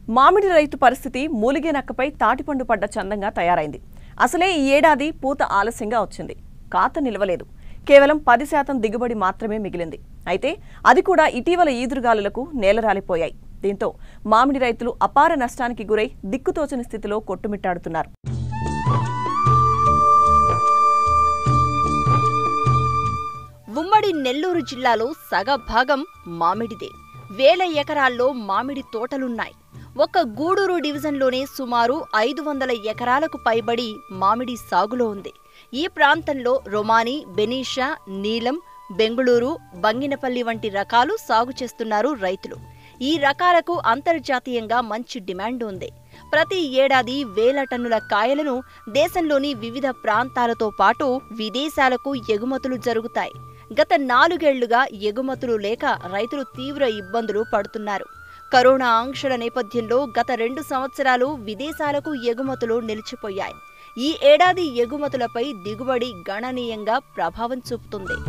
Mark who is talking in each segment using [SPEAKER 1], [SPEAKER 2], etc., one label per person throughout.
[SPEAKER 1] మామిడి రైతు పరిస్థితి మూలిగే నక్కపై తాటిపండు పడ్డ చందంగా తయారైంది అసలే ఈ ఏడాది పూత ఆలస్యంగా వచ్చింది కాత నిలవలేదు కేవలం పది శాతం దిగుబడి మాత్రమే మిగిలింది అయితే అది కూడా ఇటీవల ఈదురుగాలులకు నేలరాలిపోయాయి దీంతో మామిడి రైతులు అపార నష్టానికి గురై దిక్కుతోచని స్థితిలో కొట్టుమిట్టాడుతున్నారు
[SPEAKER 2] ఉమ్మడి నెల్లూరు జిల్లాలో సగ భాగం మామిడిదే వేల ఎకరాల్లో మామిడి తోటలున్నాయి ఒక్క గూడూరు డివిజన్లోనే సుమారు ఐదు వందల ఎకరాలకు పైబడి మామిడి సాగులో ఉంది ఈ ప్రాంతంలో రొమానీ బెనీషా నీలం బెంగుళూరు బంగినపల్లి వంటి రకాలు సాగు చేస్తున్నారు రైతులు ఈ రకాలకు అంతర్జాతీయంగా మంచి డిమాండ్ ఉంది ప్రతి ఏడాది వేల టన్నుల కాయలను దేశంలోని వివిధ ప్రాంతాలతో పాటు విదేశాలకు ఎగుమతులు జరుగుతాయి గత నాలుగేళ్లుగా ఎగుమతులు లేక రైతులు తీవ్ర ఇబ్బందులు పడుతున్నారు కరోనా ఆంక్షల నేపథ్యంలో గత రెండు సంవత్సరాలు విదేశాలకు ఎగుమతులు నిలిచిపోయాయి ఈ ఏడాది ఎగుమతులపై దిగుబడి గణనీయంగా ప్రభావం చూపుతుంది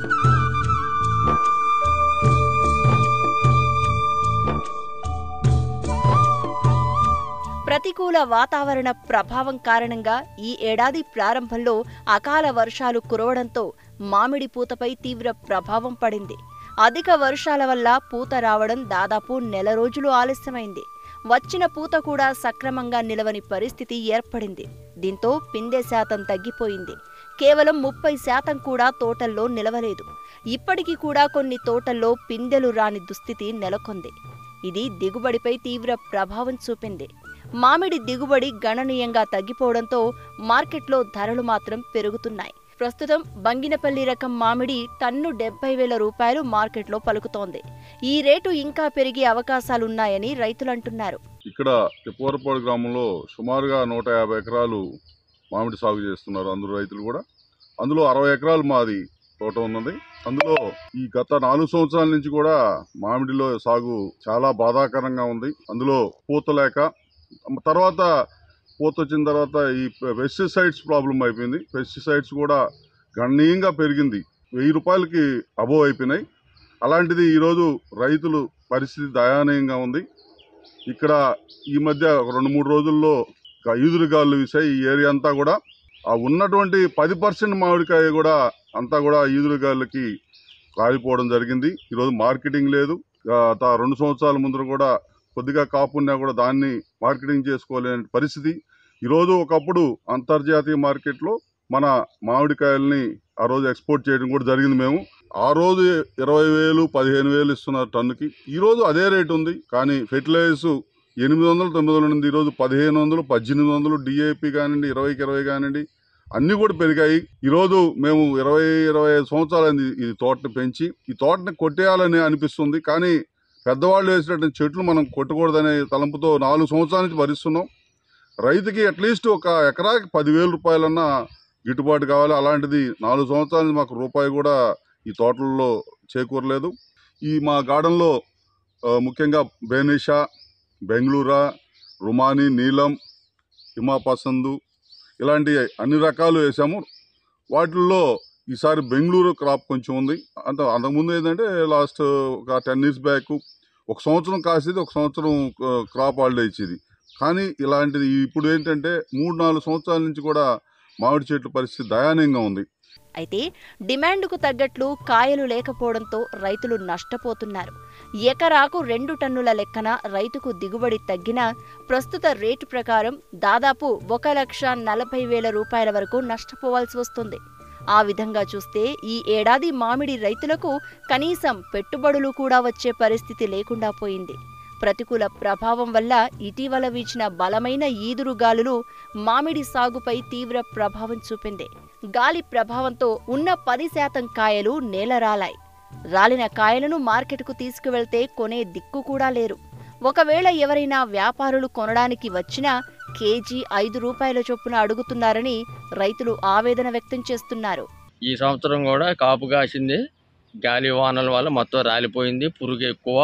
[SPEAKER 2] ప్రతికూల వాతావరణ ప్రభావం కారణంగా ఈ ఏడాది ప్రారంభంలో అకాల వర్షాలు కురవడంతో మామిడి పూతపై తీవ్ర ప్రభావం పడింది అధిక వర్షాల వల్ల పూత రావడం దాదాపు నెల రోజులు ఆలస్యమైంది వచ్చిన పూత కూడా సక్రమంగా నిలవని పరిస్థితి ఏర్పడింది దీంతో పిందె శాతం తగ్గిపోయింది కేవలం ముప్పై శాతం కూడా తోటల్లో నిలవలేదు ఇప్పటికీ కూడా కొన్ని తోటల్లో పిందెలు రాని దుస్థితి నెలకొంది ఇది దిగుబడిపై తీవ్ర ప్రభావం చూపింది మామిడి దిగుబడి గణనీయంగా తగ్గిపోవడంతో మార్కెట్లో ధరలు మాత్రం పెరుగుతున్నాయి ప్రస్తుతం బంగినపల్లి రకం మామిడి టన్ను డెబ్బై వేల రూపాయలు మార్కెట్లో పలుకుతోంది ఈ రేటు ఇంకా పెరిగే అవకాశాలున్నాయని రైతులంటున్నారు
[SPEAKER 3] ఇక్కడ తిప్పవరపాడు గ్రామంలో సుమారుగా నూట యాభై ఎకరాలు మామిడి సాగు చేస్తున్నారు అందరూ రైతులు కూడా అందులో అరవై ఎకరాలు మాది తోట ఉన్నది అందులో ఈ గత నాలుగు సంవత్సరాల నుంచి కూడా మామిడిలో సాగు చాలా బాధాకరంగా ఉంది అందులో పూత లేక తర్వాత పూత వచ్చిన తర్వాత ఈ పెస్టిసైడ్స్ ప్రాబ్లం అయిపోయింది పెస్టిసైడ్స్ కూడా గణనీయంగా పెరిగింది వెయ్యి రూపాయలకి అబోవ్ అయిపోయినాయి అలాంటిది ఈరోజు రైతులు పరిస్థితి దయానీయంగా ఉంది ఇక్కడ ఈ మధ్య ఒక రెండు మూడు రోజుల్లో ఒక ఈదురుగాలు వీసాయి ఈ ఏరియా అంతా కూడా ఆ ఉన్నటువంటి పది పర్సెంట్ మామిడికాయ కూడా అంతా కూడా ఈదురుగాలకి కాలిపోవడం జరిగింది ఈరోజు మార్కెటింగ్ లేదు గత రెండు సంవత్సరాల ముందర కూడా కొద్దిగా కాపున్నా కూడా దాన్ని మార్కెటింగ్ చేసుకోలేని పరిస్థితి ఈరోజు ఒకప్పుడు అంతర్జాతీయ మార్కెట్లో మన మామిడికాయల్ని ఆ రోజు ఎక్స్పోర్ట్ చేయడం కూడా జరిగింది మేము ఆ రోజు ఇరవై వేలు పదిహేను వేలు ఇస్తున్నారు టన్నుకి ఈ రోజు అదే రేట్ ఉంది కానీ ఫెర్టిలైజర్స్ ఎనిమిది వందలు తొమ్మిది వందలు ఉంది ఈరోజు పదిహేను వందలు పద్దెనిమిది వందలు డిఏపి కానివ్వండి ఇరవైకి ఇరవై కానివ్వండి అన్నీ కూడా పెరిగాయి ఈరోజు మేము ఇరవై ఇరవై ఐదు సంవత్సరాలైంది ఈ తోటని పెంచి ఈ తోటని కొట్టేయాలని అనిపిస్తుంది కానీ పెద్దవాళ్ళు వేసినటువంటి చెట్లు మనం కొట్టకూడదనే తలంపుతో నాలుగు సంవత్సరాల నుంచి భరిస్తున్నాం రైతుకి అట్లీస్ట్ ఒక ఎకరాకి పదివేల రూపాయలన్నా గిట్టుబాటు కావాలి అలాంటిది నాలుగు సంవత్సరాల నుంచి మాకు రూపాయి కూడా ఈ తోటల్లో చేకూరలేదు ఈ మా గార్డెన్లో ఆ, ముఖ్యంగా బేనిషా బెంగళూరా రుమాని నీలం హిమా పసందు ఇలాంటి అన్ని రకాలు వేసాము వాటిల్లో ఈసారి బెంగళూరు క్రాప్ కొంచెం ఉంది అంత అంతకుముందు ఏంటంటే లాస్ట్ ఒక టెన్ ఇయర్స్ బ్యాక్ ఒక సంవత్సరం కాసేది ఒక సంవత్సరం ఆ, క్రాప్ హాలిడే ఇచ్చేది కానీ ఇలాంటిది ఇప్పుడు ఏంటంటే మూడు నాలుగు సంవత్సరాల నుంచి కూడా మామిడి చెట్ల పరిస్థితి దయానీయంగా ఉంది
[SPEAKER 2] అయితే డిమాండ్కు తగ్గట్లు కాయలు లేకపోవడంతో రైతులు నష్టపోతున్నారు ఎకరాకు రెండు టన్నుల లెక్కన రైతుకు దిగుబడి తగ్గినా ప్రస్తుత రేటు ప్రకారం దాదాపు ఒక లక్ష నలభై వేల రూపాయల వరకు నష్టపోవాల్సి వస్తుంది ఆ విధంగా చూస్తే ఈ ఏడాది మామిడి రైతులకు కనీసం పెట్టుబడులు కూడా వచ్చే పరిస్థితి లేకుండా పోయింది ప్రతికూల ప్రభావం వల్ల ఇటీవల వీచిన బలమైన ఈదురు గాలులు మామిడి సాగుపై తీవ్ర ప్రభావం చూపింది గాలి ప్రభావంతో ఉన్న పది శాతం కాయలు నేలరాలాయి రాలిన కాయలను మార్కెట్కు తీసుకువెళ్తే కొనే దిక్కు కూడా లేరు ఒకవేళ ఎవరైనా వ్యాపారులు కొనడానికి వచ్చినా కేజీ ఐదు రూపాయల చొప్పున అడుగుతున్నారని రైతులు ఆవేదన వ్యక్తం చేస్తున్నారు
[SPEAKER 4] ఈ సంవత్సరం కూడా కాపు కాసింది గాలి వానల వల్ల మొత్తం రాలిపోయింది పురుగు ఎక్కువ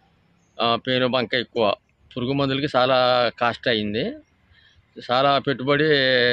[SPEAKER 4] ఆ, పేను బంక ఎక్కువ పురుగు మందులకి చాలా కాస్ట్ అయింది చాలా పెట్టుబడి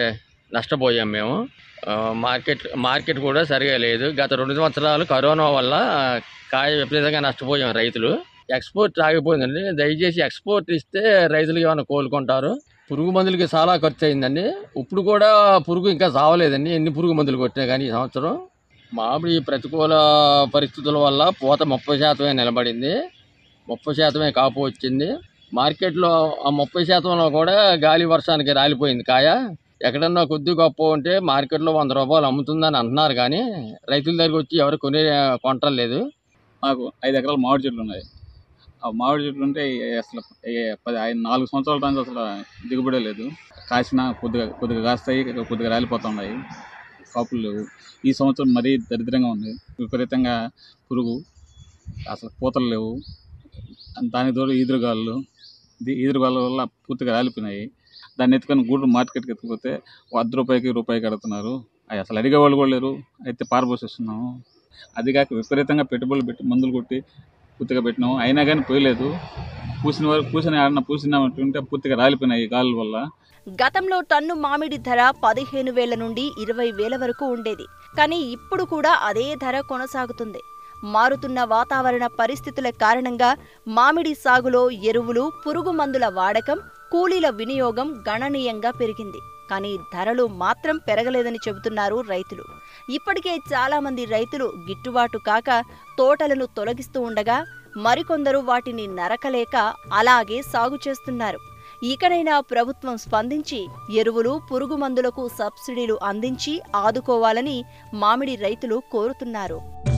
[SPEAKER 4] నష్టపోయాం మేము ఆ, మార్కెట్ మార్కెట్ కూడా సరిగా లేదు గత రెండు సంవత్సరాలు కరోనా వల్ల కాయ విపరీతంగా నష్టపోయాం రైతులు ఎక్స్పోర్ట్ ఆగిపోయిందండి దయచేసి ఎక్స్పోర్ట్ ఇస్తే రైతులు ఏమైనా కోలుకుంటారు పురుగు మందులకి చాలా ఖర్చు అయిందండి ఇప్పుడు కూడా పురుగు ఇంకా చావలేదండి ఎన్ని పురుగు మందులు కొట్టినా కానీ ఈ సంవత్సరం మామిడి ప్రతికూల పరిస్థితుల వల్ల పూత ముప్పై శాతమే నిలబడింది ముప్పై శాతమే కాపు వచ్చింది మార్కెట్లో ఆ ముప్పై శాతంలో కూడా గాలి వర్షానికి రాలిపోయింది కాయ ఎక్కడన్నా కొద్ది గొప్ప ఉంటే మార్కెట్లో వంద రూపాయలు అమ్ముతుందని అంటున్నారు కానీ రైతుల దగ్గరికి వచ్చి ఎవరు కొనే కొంటలేదు
[SPEAKER 5] మాకు ఐదు ఎకరాల మామిడి చెట్లు ఉన్నాయి ఆ మామిడి చెట్లు ఉంటే అసలు ఏ- పది ఐదు నాలుగు సంవత్సరాల నుంచి అసలు దిగుబడే లేదు కాసిన కొద్దిగా కొద్దిగా కాస్తాయి కొద్దిగా రాలిపోతున్నాయి కాపులు లేవు ఈ సంవత్సరం మరీ దరిద్రంగా ఉంది విపరీతంగా పురుగు అసలు పూతలు లేవు దానికి తోడు ఈదురుగాళ్ళు ఇది- ఈదురుగాళ్ళ వల్ల పూర్తిగా రాలిపోయినాయి దాన్ని ఎత్తుకొని గూడు మార్కెట్కి ఎత్తుకుపోతే వద్ద రూపాయికి రూపాయికి అడుగుతున్నారు అవి అసలు అడిగే వాళ్ళు కూడా లేరు అయితే పారబోసేస్తున్నాము అది కాక విపరీతంగా పెట్టుబడులు పెట్టి మందులు కొట్టి పూర్తిగా పెట్టినాము అయినా కానీ పోయలేదు పూసిన వరకు పూసిన ఆడిన పూసినామంటుంటే పూర్తిగా రాలిపోయినాయి ఈ గాలుల వల్ల
[SPEAKER 2] గతంలో టన్ను మామిడి ధర పదిహేను వేల నుండి ఇరవై వేల వరకు ఉండేది కానీ ఇప్పుడు కూడా అదే ధర కొనసాగుతుంది మారుతున్న వాతావరణ పరిస్థితుల కారణంగా మామిడి సాగులో ఎరువులు పురుగు మందుల వాడకం కూలీల వినియోగం గణనీయంగా పెరిగింది కానీ ధరలు మాత్రం పెరగలేదని చెబుతున్నారు రైతులు ఇప్పటికే చాలా మంది రైతులు గిట్టుబాటు కాక తోటలను తొలగిస్తూ ఉండగా మరికొందరు వాటిని నరకలేక అలాగే సాగు చేస్తున్నారు ఇకనైనా ప్రభుత్వం స్పందించి ఎరువులు పురుగు మందులకు సబ్సిడీలు అందించి ఆదుకోవాలని మామిడి రైతులు కోరుతున్నారు